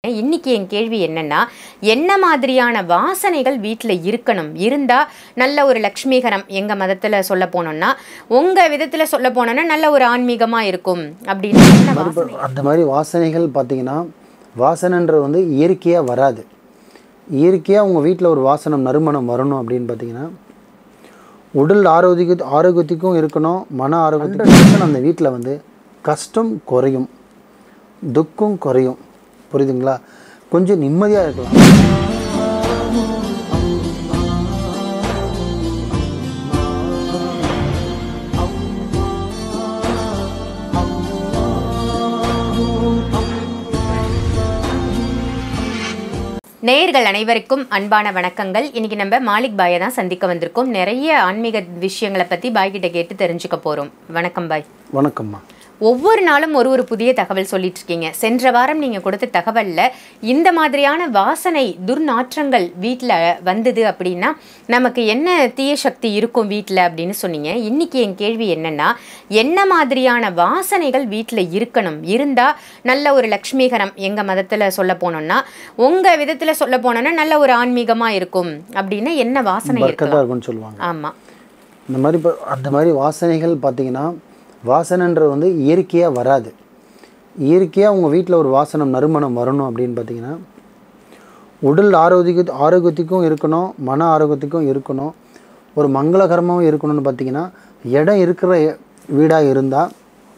இன்னைக்கு என் கேள்வி என்னன்னா என்ன மாதிரியான வாசனைகள் வீட்டில் இருக்கணும் இருந்தா நல்ல ஒரு லக்ஷ்மிகரம் எங்க மதத்துல சொல்ல போனோம்னா உங்க விதத்துல சொல்ல போனோம்னா நல்ல ஒரு ஆன்மீகமா இருக்கும் அப்படின்னு என்ன வாசனை? அந்த மாதிரி வாசனைகள் பார்த்தீங்கன்னா வாசனைன்றது வந்து இயற்கையாக வராது இயற்கையாக உங்கள் வீட்டில் ஒரு வாசனம் நறுமணம் வரணும் அப்படின்னு பார்த்தீங்கன்னா உடல் ஆரோக்கிய ஆரோக்கியத்துக்கும் இருக்கணும் மன ஆரோக்கியத்துக்கும் அந்த வீட்டில் வந்து கஷ்டம் குறையும் துக்கம் குறையும் புரியுதுங்களா கொஞ்சம் நிம்மதியாக இருக்கலாம் நேயர்கள் அனைவருக்கும் அன்பான வணக்கங்கள் இன்னைக்கு நம்ம மாலிக் பாயை தான் சந்திக்க வந்திருக்கோம் நிறைய ஆன்மீக விஷயங்களை பத்தி பாய் கிட்ட கேட்டு தெரிஞ்சுக்க போறோம் வணக்கம் பாய் வணக்கம்மா ஒவ்வொரு நாளும் ஒரு ஒரு புதிய தகவல் சொல்லிட்டு இருக்கீங்க சென்ற வாரம் நீங்க கொடுத்த தகவல்ல இந்த மாதிரியான வாசனை துர்நாற்றங்கள் வீட்டில் வந்தது அப்படின்னா நமக்கு என்ன தீய சக்தி இருக்கும் வீட்டில் அப்படின்னு சொன்னீங்க இன்னைக்கு என் கேள்வி என்னன்னா என்ன மாதிரியான வாசனைகள் வீட்டில் இருக்கணும் இருந்தா நல்ல ஒரு லக்ஷ்மிகரம் எங்க மதத்துல சொல்ல போனோம்னா உங்க விதத்துல சொல்ல போனோம்னா நல்ல ஒரு ஆன்மீகமா இருக்கும் அப்படின்னு என்ன வாசனை பர்க்கத்தாக இருக்கலாம் இருக்கும்னு சொல்லுவாங்க ஆமா இந்த மாதிரி இப்போ அந்த மாதிரி வாசனைகள் பார்த்தீங்கன்னா வாசனைன்றது வந்து இயற்கையாக வராது இயற்கையாக உங்கள் வீட்டில் ஒரு வாசனம் நறுமணம் வரணும் அப்படின்னு பார்த்தீங்கன்னா உடல் ஆரோக்கிய ஆரோக்கியத்துக்கும் இருக்கணும் மன ஆரோக்கியத்துக்கும் இருக்கணும் ஒரு மங்களகரமாகவும் இருக்கணும்னு பார்த்தீங்கன்னா இடம் இருக்கிற வீடாக இருந்தால்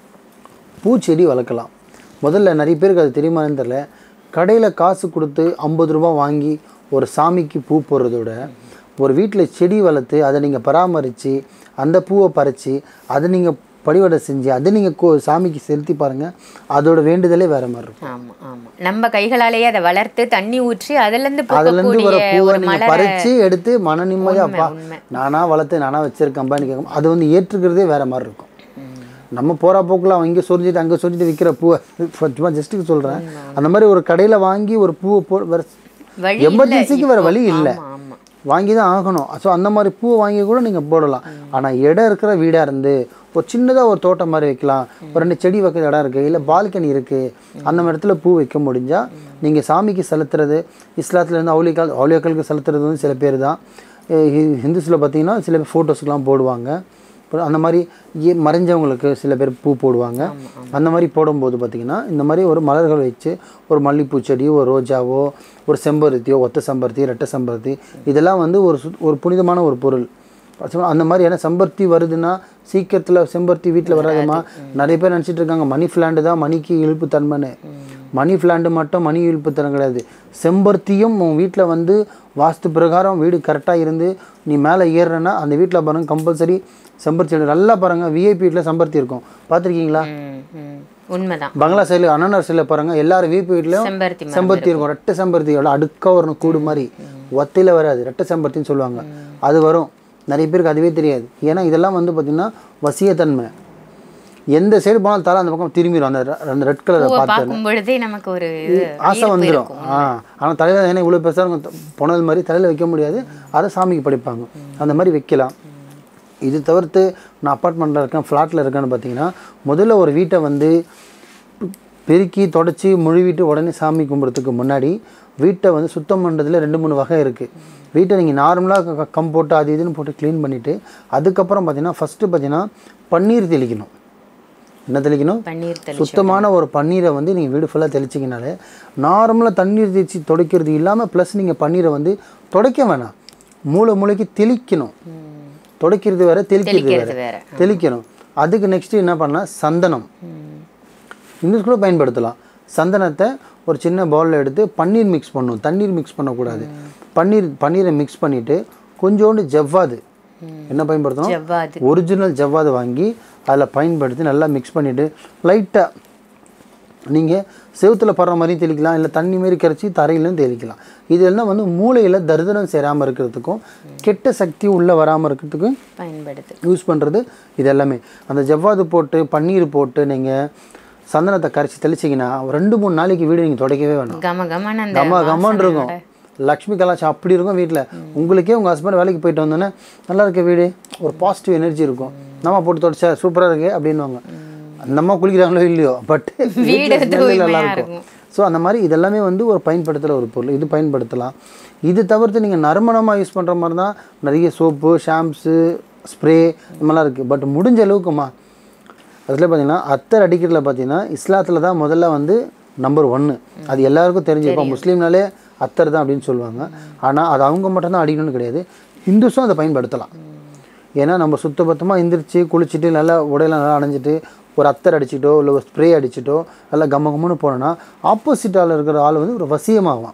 பூச்செடி வளர்க்கலாம் முதல்ல நிறைய பேருக்கு அது தெரியுமான்னு தெரில கடையில் காசு கொடுத்து ஐம்பது ரூபா வாங்கி ஒரு சாமிக்கு பூ போடுறதோட ஒரு வீட்டில் செடி வளர்த்து அதை நீங்கள் பராமரித்து அந்த பூவை பறித்து அதை நீங்கள் படிவடை செஞ்சு அதை நீங்கள் கோ சாமிக்கு செலுத்தி பாருங்கள் அதோட வேண்டுதலே வேறு மாதிரி இருக்கும் ஆமா ஆமா நம்ம கைகளாலேயே அதை வளர்த்து தண்ணி ஊற்றி அதுல இருந்து அதுலேருந்து வர பூக்கக்கூடிய பூவை ஒரு நீங்கள் மலரை பறித்து எடுத்து மன நிம்மதியாக அப்பா உண்மை. நானாக வளர்த்து நானாக வச்சுருக்கேன்பான்னு கேட்கும் அது வந்து ஏற்றுக்கிறதே வேறு மாதிரி இருக்கும் நம்ம போகிற போக்கில் அவன் இங்கே சொரிஞ்சிட்டு அங்கே சொரிஞ்சிட்டு விற்கிற பூவை சும்மா ஜஸ்ட்டுக்கு சொல்கிறேன் அந்த மாதிரி ஒரு கடையில் வாங்கி ஒரு பூவை போ வேறு வழி இல்ல எமர்ஜென்சிக்கு வேறு வழி இல்லை ஆமா ஆமா வாங்கி தான் ஆகணும் ஸோ அந்த மாதிரி பூவை வாங்கி கூட நீங்கள் போடலாம் ஆனால் இடம் இருக்கிற வீடாக இருந்து ஒரு சின்னதாக ஒரு தோட்டம் மாதிரி வைக்கலாம் ஒரு ரெண்டு செடி வைக்கிற இடம் இருக்குது இல்லை பால்கனி இருக்குது அந்த மாதிரி இடத்துல பூ வைக்க முடிஞ்சால் நீங்கள் சாமிக்கு செலுத்துறது இஸ்லாத்துலேருந்து அவுலிக்கால் அவுலியாக்களுக்கு செலுத்துறது வந்து சில பேர் தான் ஹிந்துஸில் பார்த்தீங்கன்னா சில பேர் ஃபோட்டோஸ்க்கெலாம் போடுவாங்க அப்புறம் அந்த மாதிரி ஏ மறைஞ்சவங்களுக்கு சில பேர் பூ போடுவாங்க அந்த மாதிரி போடும்போது பார்த்திங்கன்னா இந்த மாதிரி ஒரு மலர்கள் வச்சு ஒரு மல்லிப்பூ செடியோ ஒரு ரோஜாவோ ஒரு செம்பருத்தியோ ஒத்த செம்பருத்தி ரெட்டை செம்பருத்தி இதெல்லாம் வந்து ஒரு சு- ஒரு புனிதமான ஒரு பொருள் So, அந்த மாதிரி ஏன்னா செம்பருத்தி வருதுன்னா சீக்கிரத்தில் செம்பருத்தி வீட்டில் வராதுமா நிறைய பேர் நினச்சிட்டு இருக்காங்க மணி பிளான்ட் தான் மணிக்கு இழுப்பு தன்மைன்னு மணி பிளான்ட் மட்டும் மணி இழுப்பு தரம் கிடையாது செம்பருத்தியும் உன் வீட்டில் வந்து வாஸ்து பிரகாரம் வீடு கரெக்டாக இருந்து நீ மேலே ஏறுறேன்னா அந்த வீட்டில் பாருங்க கம்பல்சரி செம்பருத்தி செடி நல்லா பாருங்கள் விஐபி வீட்டில் செம்பருத்தி இருக்கும் பார்த்துருக்கீங்களா ம், ம். உண்மைதான் பங்களா சைடில் அண்ணனார் சைடில் பாருங்கள் எல்லாரும் விஐபி வீட்லையும் செம்பருத்தி மரம் செம்பருத்தி இருக்கும் ரெட்டை செம்பருத்தியோட அடுக்கா வரணும் கூடு மாதிரி ஒத்தையில் வராது ரெட்டை செம்பருத்தின்னு சொல்லுவாங்க அது வரும் நிறைய பேருக்கு அதுவே தெரியாது ஏன்னா இதெல்லாம் வந்து பார்த்திங்கன்னா வசியத்தன்மை எந்த சைடு போனாலும் தலை அந்த பக்கம் திரும்பிடும் அந்த ர- அந்த ரெட் கலரை பூவை பார்த்து பார்க்கும் பொழுதே நமக்கு ஒரு இது ஆசை வந்துடும் ஆ ஆனால் தலையில் ஏன்னா இவ்வளோ பெருசாக இருக்கும் புனல் மாதிரி தலையில் வைக்க முடியாது அதை சாமிக்கு படிப்பாங்க அந்த மாதிரி வைக்கலாம் இது தவிர்த்து நான் அப்பார்ட்மெண்ட்டில் இருக்கேன் ஃப்ளாட்டில் இருக்கேன்னு பார்த்தீங்கன்னா முதல்ல ஒரு வீட்டை வந்து பெருக்கி தொடச்சி முழுவிட்டு உடனே சாமி கும்பிட்றதுக்கு முன்னாடி வீட்டை வந்து சுத்தம் பண்ணுறதுல ரெண்டு மூணு வகை இருக்குது வீட்டை நீங்கள் நார்மலாக கம் போட்டு அது இதுன்னு போட்டு க்ளீன் பண்ணிவிட்டு அதுக்கப்புறம் பார்த்தீங்கன்னா ஃபஸ்ட்டு பார்த்தீங்கன்னா பன்னீர் தெளிக்கணும் என்ன தெளிக்கணும் பன்னீர் தெளி சுத்தமான ஒரு பன்னீரை வந்து நீங்கள் வீடு ஃபுல்லாக தெளிச்சிங்கனாலே நார்மலாக தண்ணீர் தேய்ச்சி துடைக்கிறது இல்லாமல் ப்ளஸ் நீங்கள் பன்னீரை வந்து துடைக்க வேணாம் மூளை மூளைக்கு தெளிக்கணும் துடைக்கிறது வேற தெளிக்கிறது தெளிக்கிறது வேற வேற தெளிக்கணும் அதுக்கு நெக்ஸ்ட்டு என்ன பண்ணலாம் சந்தனம் இன்னும் கூட பயன்படுத்தலாம் சந்தனத்தை ஒரு சின்ன பவுலில் எடுத்து பன்னீர் மிக்ஸ் பண்ணணும் தண்ணீர் மிக்ஸ் பண்ணக்கூடாது பன்னீர் பன்னீரை மிக்ஸ் பண்ணிவிட்டு கொஞ்சோண்டு ஜவ்வாது என்ன பயன்படுத்தணும் செவ்வாது ஒரிஜினல் ஜவ்வாது வாங்கி அதில் பயன்படுத்தி நல்லா மிக்ஸ் பண்ணிவிட்டு லைட்டாக நீங்கள் செவுத்துல படுற மாதிரியும் தெளிக்கலாம் இல்லை தண்ணி மாரி கரைச்சி தரையிலும் தெளிக்கலாம் இதெல்லாம் வந்து மூளையில் தரிதனம் சேராமல் இருக்கிறதுக்கும் கெட்ட சக்தி உள்ளே வராமல் இருக்கிறதுக்கும் பயன்படுது யூஸ் பண்ணுறது இது எல்லாமே அந்த ஜவ்வாது போட்டு பன்னீர் போட்டு நீங்கள் சந்தனத்தை கரைச்சி தெளிச்சிங்கன்னா ஒரு ரெண்டு மூணு நாளைக்கு வீடு நீங்கள் துடைக்கவே வேணாம் கம கமன்னு அந்த கம கமன்னு இருக்கும் லக்ஷ்மி கலாச்சாரம் அப்படி இருக்கும் வீட்டில் உங்களுக்கே உங்கள் ஹஸ்பண்ட் வேலைக்கு போயிட்டு வந்தோன்னே நல்லா இருக்க வீடு ஒரு பாசிட்டிவ் எனர்ஜி இருக்கும் நம்ம போட்டு தொடச்சா சூப்பராக இருக்கு அப்படின்னுவாங்க அந்த அம்மா குளிக்கிறாங்களோ இல்லையோ பட் வீடு நல்லா தூய்மையா இருக்கும் ஸோ அந்த மாதிரி இதெல்லாமே வந்து ஒரு பயன்படுத்துகிற ஒரு பொருள் இது பயன்படுத்தலாம் இது தவிர்த்து நீங்கள் நறுமணமாக யூஸ் பண்ணுற மாதிரி தான் நிறைய சோப்பு ஷாம்ப்ஸு ஸ்ப்ரே இந்த மாதிரிலாம் இருக்குது பட் முடிஞ்ச அளவுக்குமா அதில் பார்த்தீங்கன்னா அத்தர் அடிக்கிறதுல பார்த்தீங்கன்னா இஸ்லாத்தில் தான் முதல்ல வந்து நம்பர் ஒன்று அது எல்லாருக்கும் தெரிஞ்சிருக்கும் முஸ்லீம்னாலே அத்தர் தான் அப்படின்னு சொல்லுவாங்க ஆனால் அது அவங்க மட்டும்தான் அடிக்கணும்னு கிடையாது ஹிந்துஸும் அதை பயன்படுத்தலாம் ஏன்னா நம்ம சுத்தபத்தமாக எந்திரிச்சு குளிச்சுட்டு நல்லா உடையெல்லாம் நல்லா அணைஞ்சிட்டு ஒரு அத்தர் அடிச்சிட்டோ இல்லை ஒரு ஸ்ப்ரே அடிச்சிட்டோ நல்லா கம்ம கம்மன்னு போனோன்னா ஆப்போசிட்டால் இருக்கிற ஆள் வந்து ஒரு வசியமாகலாம்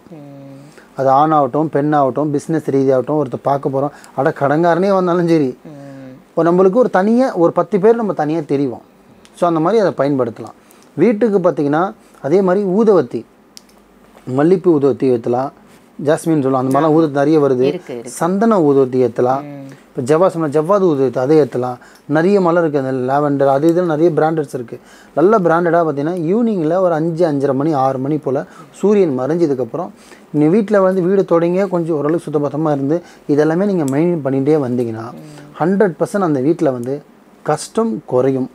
அது ஆணாகட்டும் பெண்ணாகட்டும் பிஸ்னஸ் ரீதியாகட்டும் ஒருத்தர் பார்க்க போகிறோம் அட கடங்காரனே வந்தாலும் சரி இப்போ நம்மளுக்கு ஒரு தனியாக ஒரு பத்து பேர் நம்ம தனியாக தெரிவோம் ஸோ அந்த மாதிரி அதை பயன்படுத்தலாம் வீட்டுக்கு பார்த்தீங்கன்னா அதே மாதிரி ஊதவத்தி மல்லிப்பூ ஊதவத்தி ஏற்றலாம் ஜாஸ்மின் சொல்லலாம் அந்த மாதிரிலாம் ஊதவத்தி நிறைய வருது இருக்கு இருக்கு சந்தன ஊதுவத்தி ஏற்றலாம் இப்போ ஜவ்வா சொன்ன ஜவ்வாது ஊதுவத்தி அதை ஏற்றலாம் நிறைய மலர் இருக்குது அந்த லாவெண்டர் அது இதில் நிறைய பிராண்டட்ஸ் இருக்குது நல்ல பிராண்டடாக பார்த்தீங்கன்னா ஈவினிங்கில் ஒரு அஞ்சு அஞ்சரை மணி ஆறு மணி போல் சூரியன் மறைஞ்சதுக்கப்புறம் நீ வீட்டில் வந்து வீடு தொடங்கியே கொஞ்சம் ஓரளவுக்கு சுத்தபத்தமாக இருந்து இதெல்லாமே நீங்கள் மெயின்டைன் பண்ணிகிட்டே வந்தீங்கன்னா ஹண்ட்ரட் பர்சன்ட் அந்த வீட்டில் வந்து கஷ்டம் குறையும்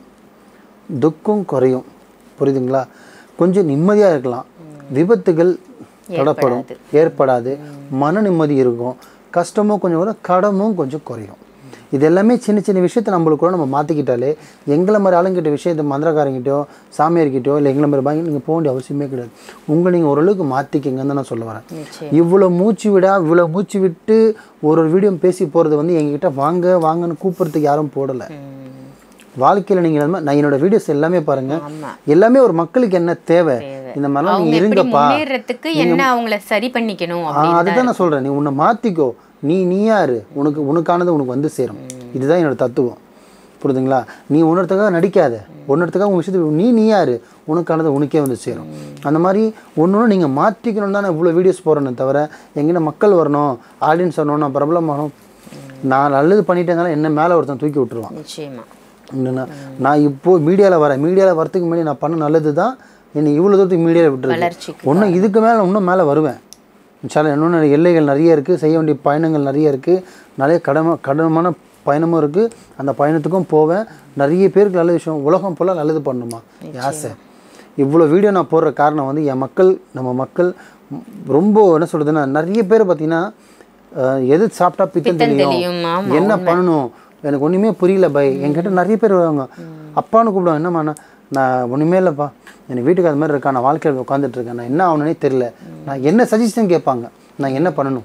துக்கம் குறையும் புரியுதுங்களா கொஞ்சம் நிம்மதியாக இருக்கலாம் விபத்துகள் தடப்படும் ஏற்படாது மன நிம்மதி இருக்கும் கஷ்டமும் கொஞ்சம் வரும் கடமும் கொஞ்சம் குறையும் இது எல்லாமே சின்ன சின்ன விஷயத்தை நம்மளுக்கு கூட நம்ம மாற்றிக்கிட்டாலே எங்களை மாதிரி ஆளுங்கிட்ட விஷயத்தை மந்திரக்காரங்கிட்டோ சாமியார்கிட்டயோ இல்லை எங்களை மாதிரி பாங்க நீங்கள் போக வேண்டிய அவசியமே கிடையாது உங்களை நீங்கள் ஓரளவுக்கு மாற்றிக்கிங்கன்னு நான் சொல்ல வரேன் நிச்சயம் இவ்வளோ மூச்சு விடா இவ்வளோ மூச்சு விட்டு ஒரு ஒரு வீடியோ பேசி போகிறது வந்து எங்ககிட்ட வாங்க வாங்கன்னு கூப்பிட்றதுக்கு யாரும் போடலை ம். வாழ்க்கையில் நீங்கள் இந்த மாதிரி நான் என்னோட வீடியோஸ் எல்லாமே பாருங்க ஆமா எல்லாமே ஒரு மக்களுக்கு என்ன தேவை இந்த மாதிரிலாம் அவங்க நீங்கள் எப்படி இருங்கப்பா முன்னேறதுக்கு என்ன அவங்கள சரி பண்ணிக்கணும் ஆ, அப்படின்னு அதுதான் நான் சொல்கிறேன் நீ உன்னை மாற்றிக்கோ நீ நீ யாரு உனக்கு உனக்கானது உனக்கு வந்து சேரும் இதுதான் என்னோட தத்துவம் புரியுதுங்களா நீ உணர்த்துக்காக நடிக்காத உணர்த்துக்காக உங்கள் விஷயத்துக்கு நீ நீ யாரு உனக்கானது உனக்கே வந்து சேரும் அந்த மாதிரி ஒன்று ஒன்று நீங்கள் மாற்றிக்கணும் தான் நான் இவ்வளோ வீடியோஸ் போடுறேனே தவிர எங்கிட்ட மக்கள் வரணும் ஆடியன்ஸ் வரணும் நான் பிரபலம் ஆகணும் நான் நல்லது பண்ணிட்டேங்கனால என்ன மேலே ஒருத்தன் தூக்கி விட்டுருவான் நிச்சயமா என்னன்னா நான் இப்போ மீடியாவில் வரேன் மீடியாவில் வரதுக்கு முன்னாடி நான் பண்ண நல்லது தான் என்னை இவ்வளோ தூரத்துக்கு மீடியாவில் விட்டுருக்கு வளர்ச்சிக்கு இன்னும் இதுக்கு மேலே இன்னும் மேலே வருவேன் இன்ஷால்லா இன்னும் நிறைய எல்லைகள் நிறைய இருக்குது செய்ய வேண்டிய பயணங்கள் நிறைய இருக்குது நிறைய கடமை கடனமான பயணமும் இருக்குது அந்த பயணத்துக்கும் போவேன் நிறைய பேருக்கு நல்ல விஷயம் உலகம் ஃபுல்லாக நல்லது பண்ணணுமா என் ஆசை இவ்வளோ வீடியோ நான் போடுற காரணம் வந்து என் மக்கள் நம்ம மக்கள் ம், ரொம்ப என்ன சொல்கிறதுன்னா நிறைய பேர் பார்த்தீங்கன்னா அஹ், எது சாப்பிட்டா பித்தம் தெரியும், தெரியும் ஆமா, என்ன பண்ணணும் எனக்கு ஒன்றுமே புரியல பை என்கிட்ட நிறைய பேர் வருவாங்க அப்பான்னு கூப்பிடுவாங்க என்னம்மா நான் நான் ஒன்றுமே இல்லைப்பா எனக்கு வீட்டுக்கு அது மாதிரி இருக்கா நான் வாழ்க்கையில் உட்காந்துட்டு இருக்கேன் நான் என்ன ஆகணுன்னே தெரியல நான் என்ன சஜஷன் கேட்பாங்க நான் என்ன பண்ணணும்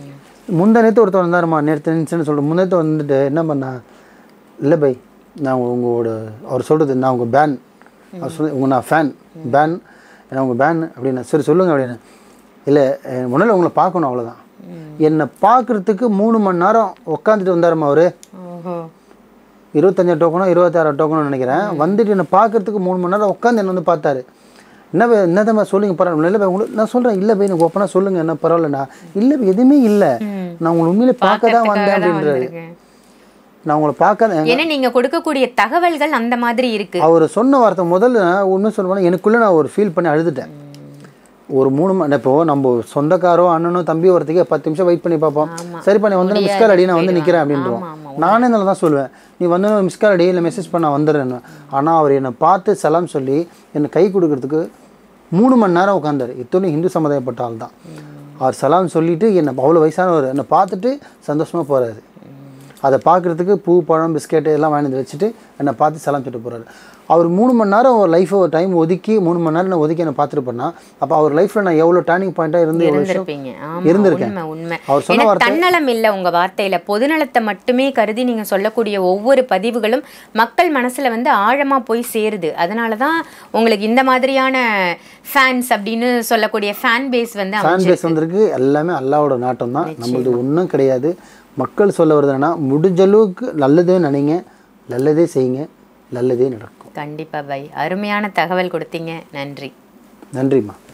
முந்தா நேற்று ஒருத்தர் வந்தாருமா நேற்று நினச்சுன்னு சொல்லிட்டு முன்னேற்று வந்துட்டு என்ன பண்ணா இல்லை பை நான் உங்களோட அவர் சொல்கிறது நான் உங்கள் பேன் அவர் சொல்லி உங்கள் நான் ஃபேன் பேன் நான் உங்கள் பேன் அப்படின்னு சரி சொல்லுங்கள் அப்படின்னு இல்லை முன்னால் உங்களை பார்க்கணும் அவ்வளோதான் என்னை பார்க்குறதுக்கு மூணு மணி நேரம் உட்காந்துட்டு வந்தாருமா அவர் ஓஹோ இருபத்தஞ்சு டோக்கனோ இருபத்தாறு டோக்கனோ நினைக்கிறேன் வந்துட்டு என்னை பார்க்கறதுக்கு மூணு மணி நேரம் உட்காந்து என்ன வந்து பார்த்தாரு என்ன பை என்னதான் சொல்லுங்க பரவாயில்ல இல்லை பை உங்களுக்கு நான் சொல்கிறேன் இல்லை பை எனக்கு ஓப்பனாக சொல்லுங்கள் என்ன பரவாயில்லண்ணா இல்லை பை எதுவுமே இல்லை நான் உங்களை உண்மையிலே பார்க்க தான் வந்தேன் அப்படின்றாரு வந்திருக்கேன். நான் உங்களை பார்க்க ஏன்னா நீங்க கொடுக்கக்கூடிய தகவல்கள் அந்த மாதிரி இருக்கு அவர் சொன்ன வார்த்தை முதல்ல நான் உண்மை சொல்லுவேன் எனக்குள்ளே நான் ஒரு ஃபீல் பண்ணி அழுதுட்டேன் ஒரு மூணு மணி இப்போ நம்ம சொந்தக்காரோ அண்ணனோ தம்பியோ வரதுக்கே பத்து நிமிஷம் வெயிட் பண்ணி பார்ப்போம் சரி பண்ணி வந்து மிஸ்கால் அடி நான் வந்து நிற்கிறேன் அப்படின்றோம் நானே நல்லா தான் சொல்லுவேன் நீ வந்து மிஸ்கால் அடி இல்லை மெசேஜ் பண்ண வந்துடுறேன்னு ஆனால் அவர் என்னை பார்த்து சலாம் சொல்லி என்னை கை கொடுக்கறதுக்கு மூணு மணி நேரம் உட்காந்தாரு இத்தனை ஹிந்து சமுதாயப்பட்ட ஆள் தான் அவர் சலாம் சொல்லிட்டு என்னை அவ்வளோ வயசானவர் என்னை பார்த்துட்டு சந்தோஷமாக போகிறாரு அதை பார்க்குறதுக்கு பூ பழம் பிஸ்கெட்டு எல்லாம் வாங்கி வந்து வச்சுட்டு என்னை பார்த்து சலாம் சொல்லிட்டு போகிறாரு அவர் மூணு மணி நேரம் ஒரு லைஃப்பை ஒரு டைம் ஒதுக்கி மூணு மணி நேரம் நான் ஒதுக்கி என்னை பார்த்துருப்பேன்னா அப்போ அவர் லைஃப்பில் நான் எவ்வளோ டேர்னிங் பாயிண்ட்டாக இருந்து எவ்வளோ விஷயம் இருந்திருப்பீங்க ஆமா இருந்திருக்கேன். உண்மை உண்மை அவர் சொன்ன ஏன்னா வார்த்தை தன்னலம் இல்ல உங்க வார்த்தையில பொதுநலத்தை மட்டுமே கருதி நீங்க சொல்லக்கூடிய ஒவ்வொரு பதிவுகளும் மக்கள் மனசுல வந்து ஆழமா போய் சேருது அதனால தான் உங்களுக்கு இந்த மாதிரியான ஃபேன்ஸ் அப்படின்னு சொல்லக்கூடிய ஃபேன் பேஸ் வந்து ஃபேன் அமைஞ்சிருக்கு. பேஸ் வந்திருக்கு எல்லாமே அல்லாவோட நாட்டம் தான் நம்மளது ஒன்றும் கிடையாது மக்கள் சொல்ல வருது என்னன்னா முடிஞ்ச அளவுக்கு நல்லதே நினைங்க நல்லதே செய்யுங்க நல்லதே நடக்கும் கண்டிப்பா பை அருமையான தகவல் கொடுத்தீங்க நன்றி நன்றிம்மா